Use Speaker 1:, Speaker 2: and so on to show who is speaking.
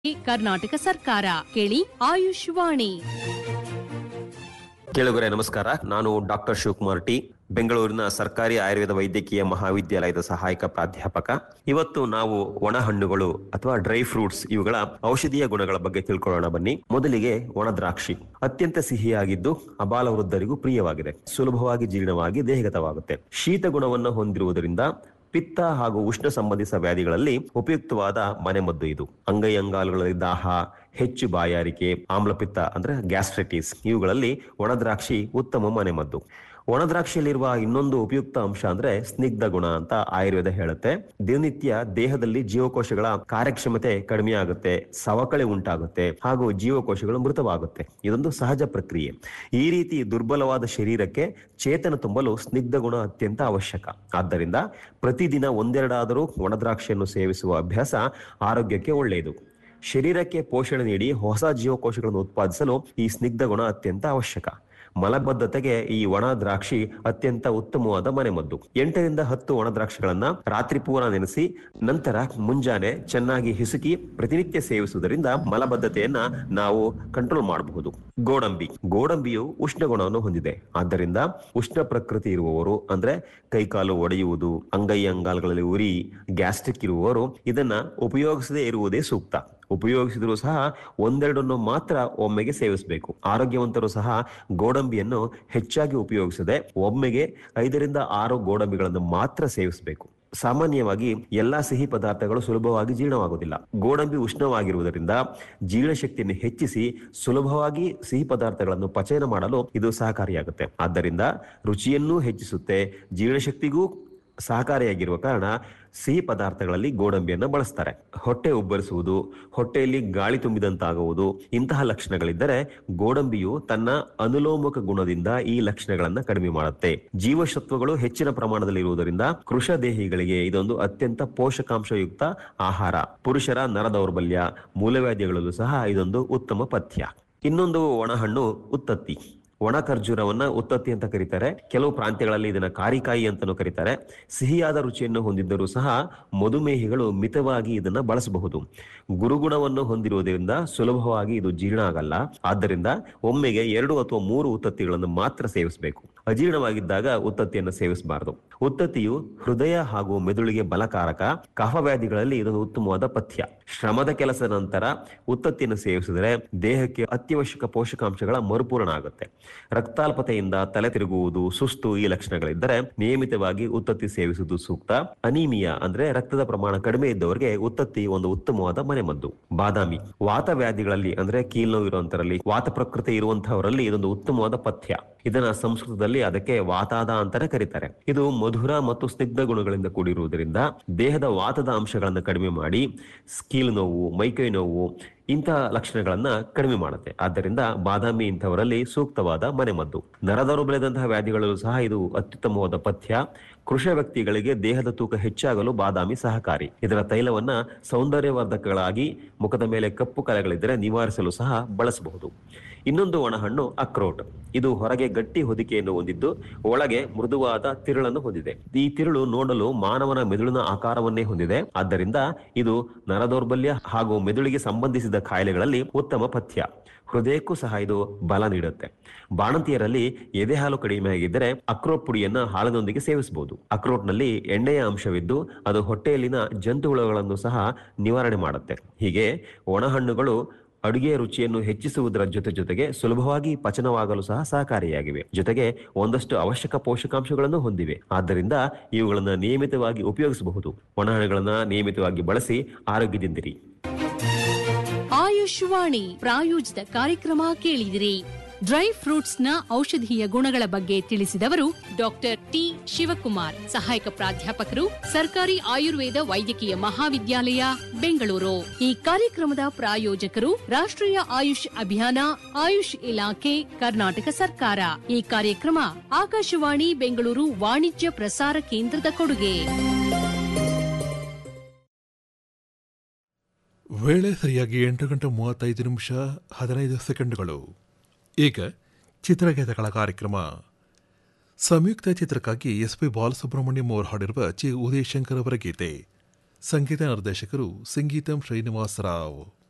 Speaker 1: ಕರ್ನಾಟಕ ಸರ್ಕಾರ ಕೇಳಿ ಆಯುಷ್ ವಾಣಿ
Speaker 2: ಕೇಳುಗರೆ ನಮಸ್ಕಾರ ನಾನು ಡಾಕ್ಟರ್ ಶಿವಕುಮಾರ್ ಟಿ ಬೆಂಗಳೂರಿನ ಸರ್ಕಾರಿ ಆಯುರ್ವೇದ ವೈದ್ಯಕೀಯ ಮಹಾವಿದ್ಯಾಲಯದ ಸಹಾಯಕ ಪ್ರಾಧ್ಯಾಪಕ ಇವತ್ತು ನಾವು ಒಣ ಹಣ್ಣುಗಳು ಅಥವಾ ಡ್ರೈ ಫ್ರೂಟ್ಸ್ ಇವುಗಳ ಔಷಧೀಯ ಗುಣಗಳ ಬಗ್ಗೆ ತಿಳ್ಕೊಳ್ಳೋಣ ಬನ್ನಿ ಮೊದಲಿಗೆ ಒಣ ದ್ರಾಕ್ಷಿ ಅತ್ಯಂತ ಸಿಹಿಯಾಗಿದ್ದು ಅಬಾಲ ವೃದ್ಧರಿಗೂ ಪ್ರಿಯವಾಗಿದೆ ಸುಲಭವಾಗಿ ಜೀರ್ಣವಾಗಿ ದೇಹಗತವಾಗುತ್ತೆ ಶೀತ ಗುಣವನ್ನು ಹೊಂದಿರುವುದರಿಂದ ಪಿತ್ತ ಹಾಗೂ ಉಷ್ಣ ಸಂಬಂಧಿತ ವ್ಯಾಧಿಗಳಲ್ಲಿ ಉಪಯುಕ್ತವಾದ ಮನೆಮದ್ದು ಇದು ಅಂಗೈ ಅಂಗಾಲುಗಳಲ್ಲಿ ದಾಹ ಹೆಚ್ಚು ಬಾಯಾರಿಕೆ ಆಮ್ಲಪಿತ್ತ ಅಂದ್ರೆ ಗ್ಯಾಸ್ಟ್ರೈಟಿಸ್ ಇವುಗಳಲ್ಲಿ ಒಣದ್ರಾಕ್ಷಿ ಉತ್ತಮ ಮನೆಮದ್ದು ಒಣದ್ರಾಕ್ಷಿಯಲ್ಲಿರುವ ಇನ್ನೊಂದು ಉಪಯುಕ್ತ ಅಂಶ ಅಂದ್ರೆ ಸ್ನಿಗ್ಧ ಗುಣ ಅಂತ ಆಯುರ್ವೇದ ಹೇಳುತ್ತೆ ದಿನನಿತ್ಯ ದೇಹದಲ್ಲಿ ಜೀವಕೋಶಗಳ ಕಾರ್ಯಕ್ಷಮತೆ ಕಡಿಮೆ ಆಗುತ್ತೆ ಸವಕಳಿ ಉಂಟಾಗುತ್ತೆ ಹಾಗೂ ಜೀವಕೋಶಗಳು ಮೃತವಾಗುತ್ತೆ ಇದೊಂದು ಸಹಜ ಪ್ರಕ್ರಿಯೆ ಈ ರೀತಿ ದುರ್ಬಲವಾದ ಶರೀರಕ್ಕೆ ಚೇತನ ತುಂಬಲು ಸ್ನಿಗ್ಧ ಗುಣ ಅತ್ಯಂತ ಅವಶ್ಯಕ ಆದ್ದರಿಂದ ಪ್ರತಿದಿನ ಒಂದೆರಡಾದರೂ ಒಣದ್ರಾಕ್ಷಿಯನ್ನು ಸೇವಿಸುವ ಅಭ್ಯಾಸ ಆರೋಗ್ಯಕ್ಕೆ ಒಳ್ಳೆಯದು ಶರೀರಕ್ಕೆ ಪೋಷಣೆ ನೀಡಿ ಹೊಸ ಜೀವಕೋಶಗಳನ್ನು ಉತ್ಪಾದಿಸಲು ಈ ಸ್ನಿಗ್ಧ ಗುಣ ಅತ್ಯಂತ ಅವಶ್ಯಕ ಮಲಬದ್ಧತೆಗೆ ಈ ಒಣ ದ್ರಾಕ್ಷಿ ಅತ್ಯಂತ ಉತ್ತಮವಾದ ಮನೆಮದ್ದು ಎಂಟರಿಂದ ಹತ್ತು ಒಣ ದ್ರಾಕ್ಷಿಗಳನ್ನ ರಾತ್ರಿ ಪೂರ ನೆನೆಸಿ ನಂತರ ಮುಂಜಾನೆ ಚೆನ್ನಾಗಿ ಹಿಸುಕಿ ಪ್ರತಿನಿತ್ಯ ಸೇವಿಸುವುದರಿಂದ ಮಲಬದ್ಧತೆಯನ್ನ ನಾವು ಕಂಟ್ರೋಲ್ ಮಾಡಬಹುದು ಗೋಡಂಬಿ ಗೋಡಂಬಿಯು ಉಷ್ಣ ಗುಣವನ್ನು ಹೊಂದಿದೆ ಆದ್ದರಿಂದ ಉಷ್ಣ ಪ್ರಕೃತಿ ಇರುವವರು ಅಂದ್ರೆ ಕೈಕಾಲು ಒಡೆಯುವುದು ಅಂಗೈ ಅಂಗಾಲುಗಳಲ್ಲಿ ಉರಿ ಗ್ಯಾಸ್ಟ್ರಿಕ್ ಇರುವವರು ಇದನ್ನ ಉಪಯೋಗಿಸದೇ ಇರುವುದೇ ಸೂಕ್ತ ಉಪಯೋಗಿಸಿದರೂ ಸಹ ಒಂದೆರಡನ್ನು ಮಾತ್ರ ಒಮ್ಮೆಗೆ ಸೇವಿಸಬೇಕು ಆರೋಗ್ಯವಂತರು ಸಹ ಗೋಡಂಬಿಯನ್ನು ಹೆಚ್ಚಾಗಿ ಉಪಯೋಗಿಸದೆ ಒಮ್ಮೆಗೆ ಐದರಿಂದ ಆರು ಗೋಡಂಬಿಗಳನ್ನು ಮಾತ್ರ ಸೇವಿಸಬೇಕು ಸಾಮಾನ್ಯವಾಗಿ ಎಲ್ಲಾ ಸಿಹಿ ಪದಾರ್ಥಗಳು ಸುಲಭವಾಗಿ ಜೀರ್ಣವಾಗುವುದಿಲ್ಲ ಗೋಡಂಬಿ ಉಷ್ಣವಾಗಿರುವುದರಿಂದ ಜೀರ್ಣಶಕ್ತಿಯನ್ನು ಹೆಚ್ಚಿಸಿ ಸುಲಭವಾಗಿ ಸಿಹಿ ಪದಾರ್ಥಗಳನ್ನು ಪಚಯನ ಮಾಡಲು ಇದು ಸಹಕಾರಿಯಾಗುತ್ತೆ ಆದ್ದರಿಂದ ರುಚಿಯನ್ನೂ ಹೆಚ್ಚಿಸುತ್ತೆ ಜೀರ್ಣಶಕ್ತಿಗೂ ಸಹಕಾರಿಯಾಗಿರುವ ಕಾರಣ ಸಿಹಿ ಪದಾರ್ಥಗಳಲ್ಲಿ ಗೋಡಂಬಿಯನ್ನು ಬಳಸ್ತಾರೆ ಹೊಟ್ಟೆ ಉಬ್ಬರಿಸುವುದು ಹೊಟ್ಟೆಯಲ್ಲಿ ಗಾಳಿ ತುಂಬಿದಂತಾಗುವುದು ಇಂತಹ ಲಕ್ಷಣಗಳಿದ್ದರೆ ಗೋಡಂಬಿಯು ತನ್ನ ಅನುಲೋಮಕ ಗುಣದಿಂದ ಈ ಲಕ್ಷಣಗಳನ್ನ ಕಡಿಮೆ ಮಾಡುತ್ತೆ ಜೀವಸತ್ವಗಳು ಹೆಚ್ಚಿನ ಪ್ರಮಾಣದಲ್ಲಿ ಇರುವುದರಿಂದ ಕೃಷ ದೇಹಿಗಳಿಗೆ ಇದೊಂದು ಅತ್ಯಂತ ಪೋಷಕಾಂಶಯುಕ್ತ ಆಹಾರ ಪುರುಷರ ನರ ದೌರ್ಬಲ್ಯ ಮೂಲವ್ಯಾಧಿಗಳಲ್ಲೂ ಸಹ ಇದೊಂದು ಉತ್ತಮ ಪಥ್ಯ ಇನ್ನೊಂದು ಒಣಹಣ್ಣು ಉತ್ತತ್ತಿ ಒಣ ಖರ್ಜೂರವನ್ನ ಉತ್ತತ್ತಿ ಅಂತ ಕರೀತಾರೆ ಕೆಲವು ಪ್ರಾಂತ್ಯಗಳಲ್ಲಿ ಇದನ್ನ ಕಾರಿಕಾಯಿ ಅಂತಾನೂ ಕರೀತಾರೆ ಸಿಹಿಯಾದ ರುಚಿಯನ್ನು ಹೊಂದಿದ್ದರೂ ಸಹ ಮಧುಮೇಹಿಗಳು ಮಿತವಾಗಿ ಇದನ್ನ ಬಳಸಬಹುದು ಗುರುಗುಣವನ್ನು ಹೊಂದಿರುವುದರಿಂದ ಸುಲಭವಾಗಿ ಇದು ಜೀರ್ಣ ಆಗಲ್ಲ ಆದ್ದರಿಂದ ಒಮ್ಮೆಗೆ ಎರಡು ಅಥವಾ ಮೂರು ಉತ್ತತ್ತಿಗಳನ್ನು ಮಾತ್ರ ಸೇವಿಸಬೇಕು ಅಜೀರ್ಣವಾಗಿದ್ದಾಗ ಉತ್ತತ್ತಿಯನ್ನು ಸೇವಿಸಬಾರದು ಉತ್ತತ್ತಿಯು ಹೃದಯ ಹಾಗೂ ಮೆದುಳಿಗೆ ಬಲಕಾರಕ ಕಫ ವ್ಯಾಧಿಗಳಲ್ಲಿ ಇದೊಂದು ಉತ್ತಮವಾದ ಪಥ್ಯ ಶ್ರಮದ ಕೆಲಸದ ನಂತರ ಉತ್ತತ್ತಿಯನ್ನು ಸೇವಿಸಿದರೆ ದೇಹಕ್ಕೆ ಅತ್ಯವಶ್ಯಕ ಪೋಷಕಾಂಶಗಳ ಮರುಪೂರಣ ಆಗುತ್ತೆ ರಕ್ತಾಲ್ಪತೆಯಿಂದ ತಲೆ ತಿರುಗುವುದು ಸುಸ್ತು ಈ ಲಕ್ಷಣಗಳಿದ್ದರೆ ನಿಯಮಿತವಾಗಿ ಉತ್ತತ್ತಿ ಸೇವಿಸುವುದು ಸೂಕ್ತ ಅನೀಮಿಯಾ ಅಂದ್ರೆ ರಕ್ತದ ಪ್ರಮಾಣ ಕಡಿಮೆ ಇದ್ದವರಿಗೆ ಉತ್ತತ್ತಿ ಒಂದು ಉತ್ತಮವಾದ ಮನೆಮದ್ದು ಬಾದಾಮಿ ವಾತ ವ್ಯಾಧಿಗಳಲ್ಲಿ ಅಂದ್ರೆ ಕೀಲ್ನೋವು ಇರುವಂತರಲ್ಲಿ ವಾತ ಪ್ರಕೃತಿ ಇರುವಂತಹವರಲ್ಲಿ ಇದೊಂದು ಉತ್ತಮವಾದ ಪಥ್ಯ ಇದನ್ನ ಸಂಸ್ಕೃತದಲ್ಲಿ ಅದಕ್ಕೆ ವಾತಾದ ಅಂತಾನೆ ಕರೀತಾರೆ ಇದು ಮಧುರ ಮತ್ತು ಸ್ನಿಗ್ಧ ಗುಣಗಳಿಂದ ಕೂಡಿರುವುದರಿಂದ ದೇಹದ ವಾತದ ಅಂಶಗಳನ್ನು ಕಡಿಮೆ ಮಾಡಿ ಸ್ಕೀಲ್ ನೋವು ಮೈಕೈ ನೋವು ಇಂತಹ ಲಕ್ಷಣಗಳನ್ನ ಕಡಿಮೆ ಮಾಡುತ್ತೆ ಆದ್ದರಿಂದ ಬಾದಾಮಿ ಇಂಥವರಲ್ಲಿ ಸೂಕ್ತವಾದ ಮನೆಮದ್ದು ನರದೌರ್ಬಲ್ಯದಂತಹ ವ್ಯಾಧಿಗಳಲ್ಲೂ ಸಹ ಇದು ಅತ್ಯುತ್ತಮವಾದ ಪಥ್ಯ ಕೃಷ ವ್ಯಕ್ತಿಗಳಿಗೆ ದೇಹದ ತೂಕ ಹೆಚ್ಚಾಗಲು ಬಾದಾಮಿ ಸಹಕಾರಿ ಇದರ ತೈಲವನ್ನ ಸೌಂದರ್ಯವರ್ಧಕಗಳಾಗಿ ಮುಖದ ಮೇಲೆ ಕಪ್ಪು ಕಲೆಗಳಿದ್ದರೆ ನಿವಾರಿಸಲು ಸಹ ಬಳಸಬಹುದು ಇನ್ನೊಂದು ಒಣಹಣ್ಣು ಅಕ್ರೋಟ್ ಇದು ಹೊರಗೆ ಗಟ್ಟಿ ಹೊದಿಕೆಯನ್ನು ಹೊಂದಿದ್ದು ಒಳಗೆ ಮೃದುವಾದ ತಿರುಳನ್ನು ಹೊಂದಿದೆ ಈ ತಿರುಳು ನೋಡಲು ಮಾನವನ ಮೆದುಳಿನ ಆಕಾರವನ್ನೇ ಹೊಂದಿದೆ ಆದ್ದರಿಂದ ಇದು ನರದೌರ್ಬಲ್ಯ ಹಾಗೂ ಮೆದುಳಿಗೆ ಸಂಬಂಧಿಸಿದ ಕಾಯಿಲೆಗಳಲ್ಲಿ ಉತ್ತಮ ಪಥ್ಯ ಹೃದಯಕ್ಕೂ ಸಹ ಇದು ಬಲ ನೀಡುತ್ತೆ ಬಾಣಂತಿಯರಲ್ಲಿ ಎದೆ ಹಾಲು ಕಡಿಮೆ ಆಗಿದ್ದರೆ ಅಕ್ರೋಟ್ ಪುಡಿಯನ್ನ ಹಾಲಿನೊಂದಿಗೆ ಸೇವಿಸಬಹುದು ಅಕ್ರೋಟ್ನಲ್ಲಿ ಎಣ್ಣೆಯ ಅಂಶವಿದ್ದು ಅದು ಹೊಟ್ಟೆಯಲ್ಲಿನ ಜಂತುಹುಳಗಳನ್ನು ಸಹ ನಿವಾರಣೆ ಮಾಡುತ್ತೆ ಹೀಗೆ ಒಣಹಣ್ಣುಗಳು ಅಡುಗೆಯ ರುಚಿಯನ್ನು ಹೆಚ್ಚಿಸುವುದರ ಜೊತೆ ಜೊತೆಗೆ ಸುಲಭವಾಗಿ ಪಚನವಾಗಲು ಸಹ ಸಹಕಾರಿಯಾಗಿವೆ ಜೊತೆಗೆ ಒಂದಷ್ಟು ಅವಶ್ಯಕ ಪೋಷಕಾಂಶಗಳನ್ನು ಹೊಂದಿವೆ ಆದ್ದರಿಂದ ಇವುಗಳನ್ನು ನಿಯಮಿತವಾಗಿ ಉಪಯೋಗಿಸಬಹುದು ಒಣಹಣ್ಣುಗಳನ್ನ ನಿಯಮಿತವಾಗಿ ಬಳಸಿ ಆರೋಗ್ಯದಿಂದಿರಿ
Speaker 1: ಆಯುಷ್ ವಾಣಿ ಪ್ರಾಯೋಜಿತ ಕಾರ್ಯಕ್ರಮ ಕೇಳಿದಿರಿ ಡ್ರೈ ಫ್ರೂಟ್ಸ್ ನ ಔಷಧೀಯ ಗುಣಗಳ ಬಗ್ಗೆ ತಿಳಿಸಿದವರು ಡಾಕ್ಟರ್ ಟಿ ಶಿವಕುಮಾರ್ ಸಹಾಯಕ ಪ್ರಾಧ್ಯಾಪಕರು ಸರ್ಕಾರಿ ಆಯುರ್ವೇದ ವೈದ್ಯಕೀಯ ಮಹಾವಿದ್ಯಾಲಯ ಬೆಂಗಳೂರು ಈ ಕಾರ್ಯಕ್ರಮದ ಪ್ರಾಯೋಜಕರು ರಾಷ್ಟ್ರೀಯ ಆಯುಷ್ ಅಭಿಯಾನ ಆಯುಷ್ ಇಲಾಖೆ ಕರ್ನಾಟಕ ಸರ್ಕಾರ ಈ ಕಾರ್ಯಕ್ರಮ ಆಕಾಶವಾಣಿ ಬೆಂಗಳೂರು ವಾಣಿಜ್ಯ ಪ್ರಸಾರ ಕೇಂದ್ರದ ಕೊಡುಗೆ
Speaker 3: ವೇಳೆ ಸರಿಯಾಗಿ ಎಂಟು ಗಂಟೆ ಮೂವತ್ತೈದು ನಿಮಿಷ ಹದಿನೈದು ಸೆಕೆಂಡ್ಗಳು ಈಗ ಚಿತ್ರಗೀತೆಗಳ ಕಾರ್ಯಕ್ರಮ ಸಂಯುಕ್ತ ಚಿತ್ರಕ್ಕಾಗಿ ಎಸ್ ಪಿ ಬಾಲಸುಬ್ರಹ್ಮಣ್ಯಂ ಅವರು ಹಾಡಿರುವ ಚಿ ಉದಯಶಂಕರ್ ಅವರ ಗೀತೆ ಸಂಗೀತ ನಿರ್ದೇಶಕರು ಸಂಗೀತಂ ಶ್ರೀನಿವಾಸರಾವ್